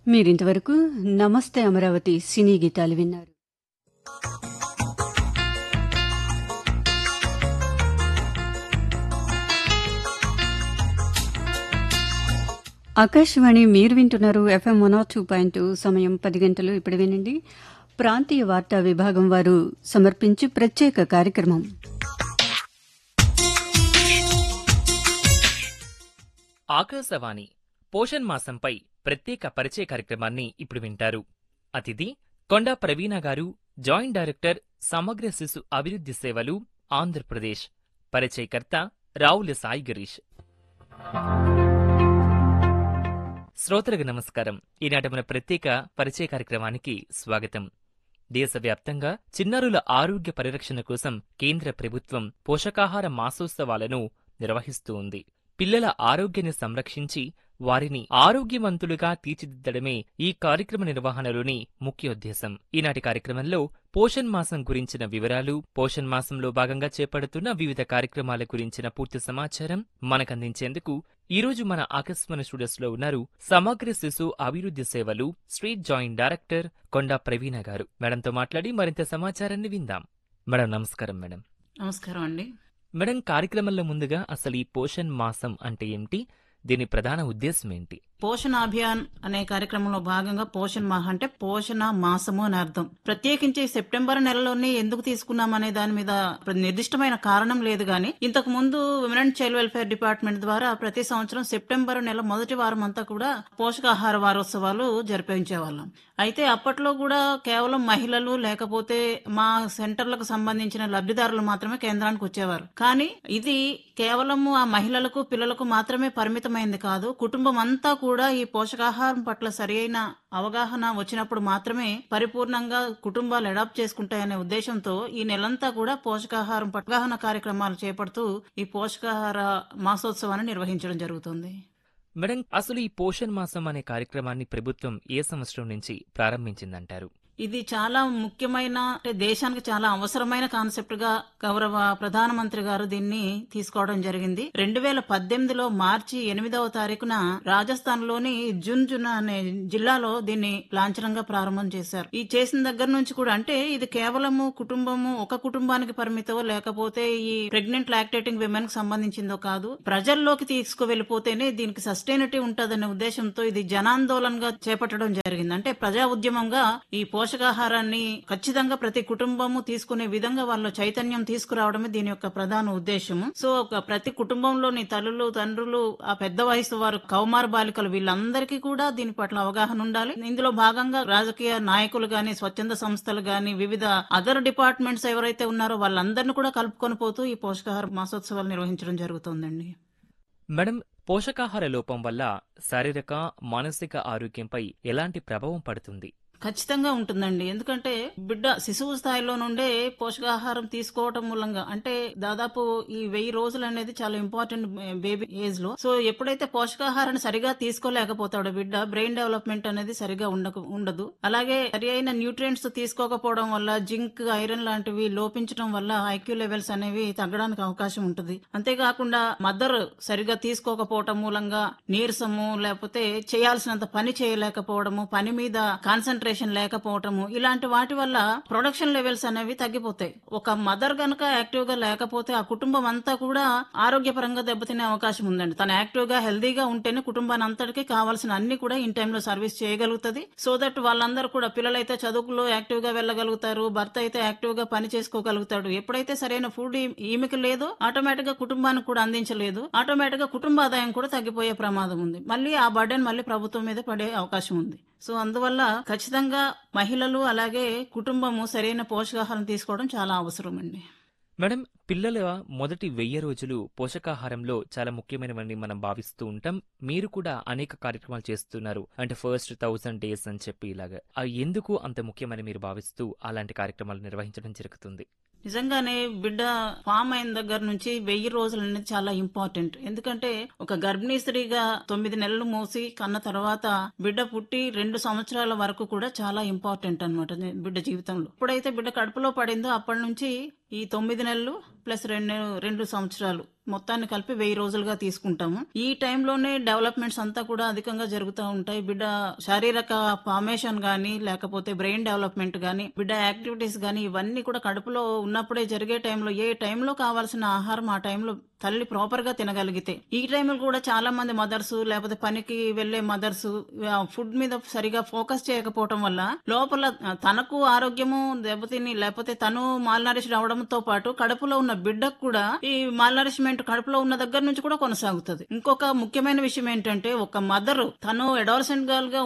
మీరింతవరకు నమస్తే అమరావతి సినీ గీతాలు విన్నారు ఆకాశవాణి మీరు వింటున్నారు ఎఫ్ఎం వన్ టూ పాయింట్ సమయం పది గంటలు ఇప్పుడు వినండి ప్రాంతీయ వార్తా విభాగం వారు సమర్పించు ప్రత్యేక కార్యక్రమం ఆకాశవాణి పోషణ్ మాసంపై ప్రత్యేక పరిచయ కార్యక్రమాన్ని ఇప్పుడు వింటారు అతిథి కొండా ప్రవీణ గారు జాయింట్ డైరెక్టర్ సమగ్ర శిశు అభివృద్ధి సేవలు ఆంధ్రప్రదేశ్ పరిచయకర్త రావుల సాయి గిరీష్ శ్రోతలకు నమస్కారం ఈనాటి మన ప్రత్యేక పరిచయ కార్యక్రమానికి స్వాగతం దేశవ్యాప్తంగా చిన్నారుల ఆరోగ్య పరిరక్షణ కోసం కేంద్ర ప్రభుత్వం పోషకాహార మాసోత్సవాలను నిర్వహిస్తూ ఉంది పిల్లల ఆరోగ్యాన్ని సంరక్షించి వారిని ఆరోగ్యవంతులుగా తీర్చిదిద్దడమే ఈ కార్యక్రమ నిర్వహణలోని ముఖ్యోద్దేశం ఈనాటి కార్యక్రమంలో పోషణ్ మాసం గురించిన వివరాలు పోషణ్ మాసంలో భాగంగా చేపడుతున్న వివిధ కార్యక్రమాల గురించిన పూర్తి సమాచారం మనకందించేందుకు ఈ రోజు మన ఆకాశవాణి స్టూడియోస్ లో ఉన్నారు సమగ్ర శిశు అభివృద్ధి సేవలు street joint director Konda Praveena గారు మేడంతో మాట్లాడి మరింత సమాచారాన్ని విందాం మేడం నమస్కారం మేడం నమస్కారం అండి మేడం కార్యక్రమంలో ముందుగా అసలు ఈ పోషణ్ మాసం అంటే ఏమిటి దీని ప్రధాన ఉద్దేశం ఏంటి పోషణ అభియాన్ అనే కార్యక్రమంలో భాగంగా పోషణ్ మాహ అంటే పోషణ మాసము అని అర్థం ప్రత్యేకించి సెప్టెంబర్ నెలలోనే ఎందుకు తీసుకున్నాం అనే దాని మీద నిర్దిష్టమైన కారణం లేదు గాని ఇంతకు ముందు women and child welfare department ద్వారా ప్రతి సంవత్సరం సెప్టెంబర్ నెల మొదటి వారం అంతా కూడా పోషకాహార వారోత్సవాలు జరిపించేవాళ్ళం అయితే అప్పట్లో కూడా కేవలం మహిళలు లేకపోతే మా సెంటర్లకు సంబంధించిన లబ్ధిదారులు మాత్రమే కేంద్రానికి వచ్చేవారు కానీ ఇది కేవలము ఆ మహిళలకు పిల్లలకు మాత్రమే పరిమితమైంది కాదు కుటుంబం అంతా కూడా ఈ పోషకాహారం పట్ల సరియైన అవగాహన వచ్చినప్పుడు మాత్రమే పరిపూర్ణంగా కుటుంబాలు అడాప్ట్ చేసుకుంటాయనే ఉద్దేశంతో ఈ నెలంతా కూడా పోషకాహారం పట్ల అవగాహన కార్యక్రమాలు చేపడుతూ ఈ పోషకాహార మాసోత్సవాన్ని నిర్వహించడం జరుగుతుంది మేడం అసలు ఈ పోషణ్ మాసం అనే కార్యక్రమాన్ని ప్రభుత్వం ఏ సంవత్సరం నుంచి ప్రారంభించిందంటారు ఇది చాలా ముఖ్యమైన అంటే దేశానికి చాలా అవసరమైన కాన్సెప్ట్ గా గౌరవ ప్రధానమంత్రి గారు దీన్ని తీసుకోవడం జరిగింది రెండు వేల పద్దెనిమిదిలో మార్చి ఎనిమిదవ తారీఖున రాజస్థాన్ లోని జున్జున్ అనే జిల్లాలో దీన్ని లాంఛనంగా ప్రారంభం చేశారు ఈ చేసిన దగ్గర నుంచి కూడా అంటే ఇది కేవలము కుటుంబము ఒక కుటుంబానికి పరిమితో లేకపోతే ఈ ప్రెగ్నెంట్ లాక్టేటింగ్ విమెన్ కి సంబంధించిందో కాదు ప్రజల్లోకి తీసుకువెళ్ళిపోతేనే దీనికి సస్టైనిటీ ఉంటదనే ఉద్దేశంతో ఇది జనాందోళనగా చేపట్టడం జరిగింది అంటే ప్రజా ఉద్యమంగా ఈ పోషకాహారాన్ని ఖచ్చితంగా ప్రతి కుటుంబము తీసుకునే విధంగా వాళ్ళ చైతన్యం తీసుకురావడమే దీని యొక్క ప్రధాన ఉద్దేశము సో ఒక ప్రతి కుటుంబంలోని తల్లులు తండ్రులు ఆ పెద్ద వయసు వారు కౌమార బాలికలు వీళ్ళందరికీ కూడా దీని పట్ల అవగాహన ఉండాలి ఇందులో భాగంగా రాజకీయ నాయకులు గాని స్వచ్ఛంద సంస్థలు గాని వివిధ అదర్ డిపార్ట్మెంట్స్ ఎవరైతే ఉన్నారో వాళ్ళందరినీ కూడా కలుపుకొని పోతూ ఈ పోషకాహార మాసోత్సవాలు నిర్వహించడం జరుగుతోందండి మేడం పోషకాహార లోపం వల్ల శారీరక మానసిక ఆరోగ్యంపై ఎలాంటి ప్రభావం పడుతుంది ఖచ్చితంగా ఉంటుందండి ఎందుకంటే బిడ్డ శిశువు స్థాయిలో నుండే పోషకాహారం తీసుకోవటం మూలంగా అంటే దాదాపు ఈ వెయ్యి రోజులు అనేది చాలా ఇంపార్టెంట్ బేబీ ఏజ్ లో సో ఎప్పుడైతే పోషకాహారాన్ని సరిగా తీసుకోలేకపోతాడో బిడ్డ బ్రెయిన్ డెవలప్మెంట్ అనేది సరిగా ఉండక ఉండదు అలాగే సరి అయిన న్యూట్రియంట్స్ తీసుకోకపోవడం వల్ల జింక్ ఐరన్ లాంటివి లోపించడం వల్ల ఐక్యూ లెవెల్స్ అనేవి తగ్గడానికి అవకాశం ఉంటుంది అంతేకాకుండా మదర్ సరిగా తీసుకోకపోవటం మూలంగా నీరసము లేకపోతే చేయాల్సినంత పని చేయలేకపోవడము పని మీద కాన్సన్ట్రేషన్ లేకపోవటము ఇలాంటి వాటి వల్ల ప్రొడక్షన్ లెవెల్స్ అనేవి తగ్గిపోతాయి ఒక మదర్ గనక యాక్టివ్ గా లేకపోతే ఆ కుటుంబం అంతా కూడా ఆరోగ్యపరంగా దెబ్బతినే అవకాశం ఉందండి తను యాక్టివ్ గా హెల్దీగా ఉంటేనే కుటుంబాన్ని అంతటికి కావాల్సిన అన్ని కూడా ఇన్ టైంలో సర్వీస్ చేయగలుగుతుంది సో దట్ వాళ్ళందరూ కూడా పిల్లలైతే చదువుకులో యాక్టివ్ గా వెళ్ళగలుగుతారు భర్త అయితే యాక్టివ్ గా పని చేసుకోగలుగుతాడు ఎప్పుడైతే సరైన ఫుడ్ ఈమెకి లేదో ఆటోమేటిక్ గా కుటుంబానికి కూడా అందించలేదు ఆటోమేటిక్ గా కుటుంబ ఆదాయం కూడా తగ్గిపోయే ప్రమాదం ఉంది మళ్ళీ ఆ బర్డెన్ మళ్ళీ ప్రభుత్వం మీద పడే అవకాశం ఉంది సో అందువల్ల ఖచ్చితంగా మహిళలు అలాగే కుటుంబము సరైన పోషకాహారం తీసుకోవడం చాలా అవసరం అండి మేడం పిల్లల మొదటి వెయ్యి రోజులు పోషకాహారంలో చాలా ముఖ్యమైనవని మనం భావిస్తూ ఉంటాం మీరు కూడా అనేక కార్యక్రమాలు చేస్తున్నారు అంటే ఫస్ట్ థౌసండ్ డేస్ అని చెప్పి ఇలాగా అవి ఎందుకు అంత ముఖ్యమని మీరు భావిస్తూ అలాంటి కార్యక్రమాలు నిర్వహించడం జరుగుతుంది నిజంగానే బిడ్డ ఫామ్ అయిన దగ్గర నుంచి వెయ్యి రోజులు అనేది చాలా ఇంపార్టెంట్ ఎందుకంటే ఒక గర్భిణీ స్త్రీగా తొమ్మిది నెలలు మోసి కన్న తర్వాత బిడ్డ పుట్టి రెండు సంవత్సరాల వరకు కూడా చాలా ఇంపార్టెంట్ అనమాట బిడ్డ జీవితంలో ఎప్పుడైతే బిడ్డ కడుపులో పడిందో అప్పటి నుంచి ఈ తొమ్మిది నెలలు ప్లస్ రెండు రెండు సంవత్సరాలు మొత్తాన్ని కలిపి వెయ్యి రోజులుగా తీసుకుంటాము ఈ టైంలోనే డెవలప్మెంట్స్ అంతా కూడా అధికంగా జరుగుతూ ఉంటాయి బిడ్డ శారీరక ఫార్మేషన్ గానీ లేకపోతే బ్రెయిన్ డెవలప్మెంట్ గానీ బిడ్డ యాక్టివిటీస్ గానీ ఇవన్నీ కూడా కడుపులో ఉన్నప్పుడే జరిగే టైంలో ఏ టైంలో కావాల్సిన ఆహారం ఆ టైంలో తల్లి ప్రాపర్ గా తినగలిగితే ఈ టైంలో కూడా చాలా మంది మదర్స్ లేకపోతే పనికి వెళ్లే మదర్స్ ఫుడ్ మీద సరిగా ఫోకస్ చేయకపోవటం వల్ల లోపల ఆ, తనకు ఆరోగ్యము దెబ్బతిని లేకపోతే తను మాల్ నరిష్ అవడంతో పాటు కడుపులో ఉన్న బిడ్డకు కూడా ఈ మాల్ నరిష్మెంట్ కడుపులో ఉన్న దగ్గర నుంచి కూడా కొనసాగుతుంది ఇంకొక ముఖ్యమైన విషయం ఏంటంటే ఒక మదర్ తను అడాలసెంట్ గర్ల్ గా